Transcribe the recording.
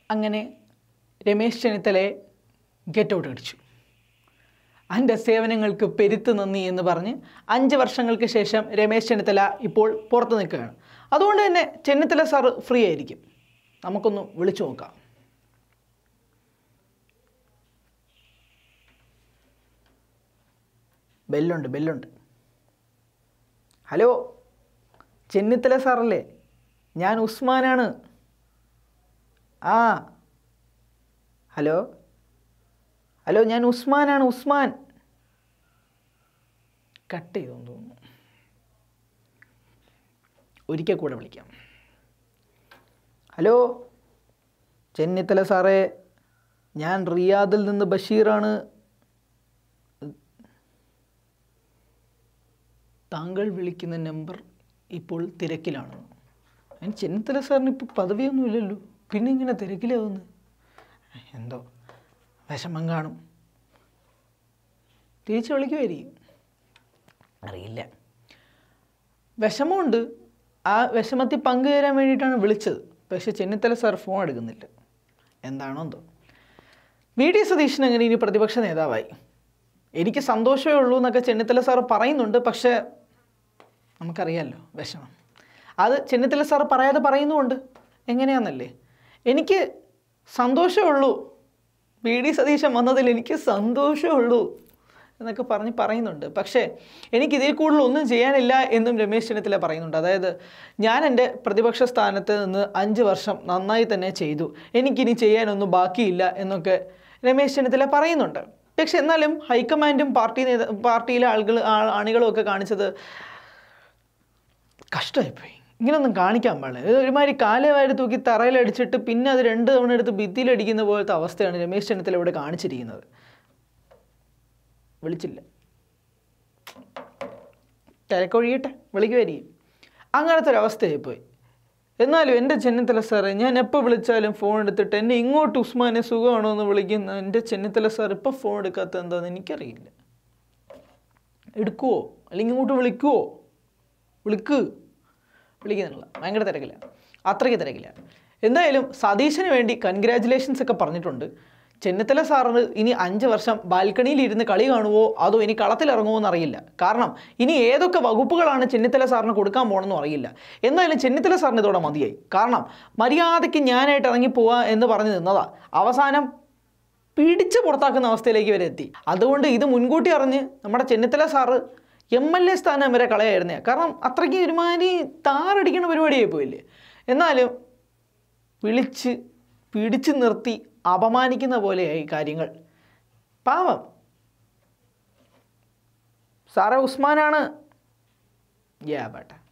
അങ്ങനെ Ramesh ചെന്നിത്തലയെ get out അടിച്ചു അതിൻ്റെ സേവനങ്ങൾക്ക് പെരുത്ത് നന്ദി എന്ന് പറഞ്ഞ് അഞ്ച് വർഷങ്ങൾക്ക് ശേഷം രമേശ് ചെന്നിത്തല ഇപ്പോൾ പുറത്ത് നിൽക്കുകയാണ് അതുകൊണ്ട് തന്നെ ചെന്നിത്തല സാറ് ഫ്രീ ആയിരിക്കും നമുക്കൊന്ന് വിളിച്ചു നോക്കാം ബെല്ലുണ്ട് ബെല്ലുണ്ട് ഹലോ ചെന്നിത്തല സാറല്ലേ ഞാൻ ഉസ്മാനാണ് ആ ഹലോ ഹലോ ഞാൻ ഉസ്മാനാണ് ഉസ്മാൻ കട്ട് ചെയ്തെന്ന് തോന്നുന്നു ഒരിക്കൽ കൂടെ വിളിക്കാം ഹലോ ചെന്നിത്തല സാറേ ഞാൻ റിയാദിൽ നിന്ന് ബഷീറാണ് താങ്കൾ വിളിക്കുന്ന നമ്പർ ഇപ്പോൾ തിരക്കിലാണ് അതിന് ചെന്നിത്തല സാറിന് ഇപ്പോൾ പദവിയൊന്നുമില്ലല്ലോ പിന്നെ ഇങ്ങനെ തിരക്കിലാവുന്നത് എന്തോ വിഷമം കാണും തിരിച്ചു വിളിക്കുമായിരിക്കും അറിയില്ല വിഷമമുണ്ട് ആ വിഷമത്തിൽ പങ്കുചേരാൻ വേണ്ടിയിട്ടാണ് വിളിച്ചത് പക്ഷേ ചെന്നിത്തല സാർ ഫോൺ എടുക്കുന്നില്ല എന്താണോ എന്തോ വി ഡി സതീശൻ അങ്ങനെ ഇനി പ്രതിപക്ഷ നേതാവായി എനിക്ക് സന്തോഷമേ ഉള്ളൂ എന്നൊക്കെ ചെന്നിത്തല സാർ പറയുന്നുണ്ട് പക്ഷേ നമുക്കറിയാമല്ലോ വിഷമം അത് ചെന്നിത്തല സാർ പറയാതെ പറയുന്നുമുണ്ട് എങ്ങനെയാണെന്നല്ലേ എനിക്ക് സന്തോഷമേ ഉള്ളൂ വി ഡി സതീശൻ വന്നതിൽ എനിക്ക് സന്തോഷമേ ഉള്ളൂ എന്നൊക്കെ പറഞ്ഞ് പറയുന്നുണ്ട് പക്ഷേ എനിക്ക് ഇതിൽ കൂടുതൽ ഒന്നും ചെയ്യാനില്ല എന്നും രമേശ് ചെന്നിത്തല പറയുന്നുണ്ട് അതായത് ഞാൻ എൻ്റെ പ്രതിപക്ഷ സ്ഥാനത്ത് നിന്ന് അഞ്ച് വർഷം നന്നായി തന്നെ ചെയ്തു എനിക്കിനി ചെയ്യാനൊന്നും ബാക്കിയില്ല എന്നൊക്കെ രമേശ് ചെന്നിത്തല പറയുന്നുണ്ട് പക്ഷെ എന്നാലും ഹൈക്കമാൻഡും പാർട്ടി നേത പാർട്ടിയിലെ ആളുകൾ ആ- അണികളും ഒക്കെ കാണിച്ചത് കഷ്ടമായിപ്പോയി ഇങ്ങനൊന്നും കാണിക്കാൻ പാടില്ല ഇത് ഒരുമാതിരി കാലവാരി തൂക്കി തറയിലടിച്ചിട്ട് പിന്നെ അത് രണ്ട് തവണ എടുത്ത് ഭിത്തിയിലടിക്കുന്ന പോലത്തെ അവസ്ഥയാണ് രമേശ് ചെന്നിത്തല ഇവിടെ കാണിച്ചിരിക്കുന്നത് വിളിച്ചില്ല തിരക്കൊഴിയട്ടെ വിളിക്കുമായിരിക്കും അങ്ങനത്തെ ഒരു അവസ്ഥയായിപ്പോയി എന്നാലും എൻ്റെ ചെന്നിത്തല സാറേ ഞാൻ എപ്പോൾ വിളിച്ചാലും ഫോൺ എടുത്തിട്ട് എന്നെ ഇങ്ങോട്ട് ഉസ്മാനെ സുഖമാണോ എന്ന് വിളിക്കുന്ന എൻ്റെ ചെന്നിത്തല സാർ ഇപ്പോൾ ഫോൺ എടുക്കാത്ത എന്താണെന്ന് എനിക്കറിയില്ല എടുക്കുവോ അല്ലെങ്കിൽ ഇങ്ങോട്ട് വിളിക്കുവോ വിളിക്ക് വിളിക്കുന്നില്ല ഭയങ്കര തിരക്കില്ല അത്രയ്ക്ക് തിരക്കില്ല എന്തായാലും സതീശന് വേണ്ടി കൺഗ്രാറ്റുലേഷൻസ് ഒക്കെ പറഞ്ഞിട്ടുണ്ട് ചെന്നിത്തല സാറിന് ഇനി അഞ്ച് വർഷം ബാൽക്കണിയിൽ ഇരുന്ന് കളി കാണുമോ അതോ ഇനി കളത്തിലിറങ്ങുമോ എന്നറിയില്ല കാരണം ഇനി ഏതൊക്കെ വകുപ്പുകളാണ് ചെന്നിത്തല സാറിന് കൊടുക്കാൻ പോകണമെന്നും അറിയില്ല എന്തായാലും ചെന്നിത്തല സാറിന് ഇതോടെ മതിയായി കാരണം മര്യാദയ്ക്ക് ഞാനായിട്ട് ഇറങ്ങി പോവാ എന്ന് പറഞ്ഞു നിന്നതാ അവസാനം പിടിച്ച് പുറത്താക്കുന്ന അവസ്ഥയിലേക്ക് വരെ എത്തി അതുകൊണ്ട് ഇത് മുൻകൂട്ടി അറിഞ്ഞ് നമ്മുടെ Chennithala sir M L A സ്ഥാനം വരെ കളയായിരുന്നേ കാരണം അത്രയ്ക്ക് ഒരുമാതിരി താറടിക്കുന്ന പരിപാടിയായി പോയില്ലേ എന്നാലും വിളിച്ച് പിടിച്ചു നിർത്തി അപമാനിക്കുന്ന പോലെയായി കാര്യങ്ങൾ പാവം സാറേ ഉസ്മാനാണ് യാ ബേട്ട